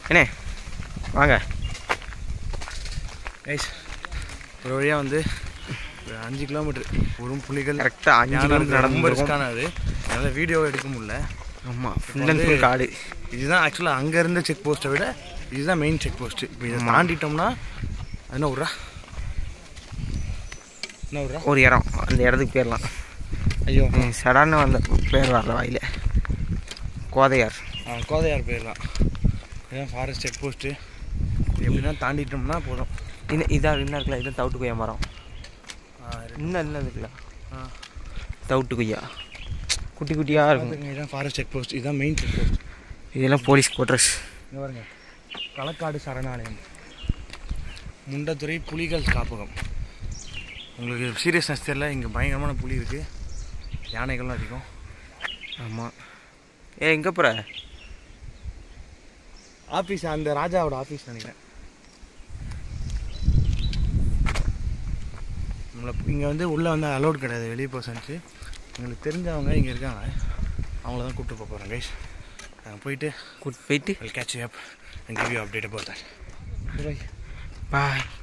என்ன வாங்க கைஸ் ஒரு வழியாக வந்து ஒரு அஞ்சு கிலோமீட்டர் ஒரு புலிகள் கரெக்டாக அஞ்சு கிலோமீட்டர் ரொம்ப நடந்து ரிஸ்கான அது அதனால் வீடியோ எடுக்க முடியல ஆமாம் ஃபுல் அண்ட் ஃபுல் காடு இதுதான் ஆக்சுவலாக அங்கே இருந்த செக் போஸ்ட்டை விட இதுதான் மெயின் செக் போஸ்ட்டு இப்போ இதை தாண்டிட்டோம்னா அது என்ன விட்றா என்ன விட்றா ஒரு இடம் அந்த இடத்துக்கு போயிடலாம் ஐயோ சடான்னு வந்த பேர் வரல வாயில் கோதையார் ஆ, கோதையார் போயிடலாம் இதுதான் ஃபாரஸ்ட் செக் போஸ்ட்டு எப்படின்னா தாண்டிட்டோம்னா போதும் இன்னும் இதான் இன்னும் இருக்குல்ல இதுதான் தவிட்டு கொய்யா மரம் ஆ, இருக்கு. இன்னும் இன்னும் இருக்குல்ல ஆ. தவிட்டு கொய்யா குட்டி குட்டியாக இருக்கும் பாத்துக்கங்க, இதுதான் ஃபாரஸ்ட் செக் போஸ்ட் இதுதான் மெயின் செக் போஸ்ட் இதெல்லாம் போலீஸ் குவார்டர்ஸ் இங்கே பாருங்க களக்காடு சரணாலயம் முண்டத்துறை புலிகள் காப்பகம் உங்களுக்கு சீரியஸ்னஸ் தெரியல இங்கே பயங்கரமான புலி இருக்குது யானைகள்லாம் அதிகம் ஆமாம் ஏ எங்கே போகிற ஆஃபீஸ் அந்த ராஜாவோட ஆஃபீஸ் நினைக்கிறேன் நம்மளை இங்கே வந்து உள்ளே வந்து அலோட் கிடையாது வெளியே பர்சன்ஸு எங்களுக்கு தெரிஞ்சவங்க இங்கே இருக்காங்க அவங்கள தான் கூப்பிட்டு போக போகிறேன் கைஸ் நாங்கள் போயிட்டு கூட்டு போயிட்டு will catch up and give you update about that. Bye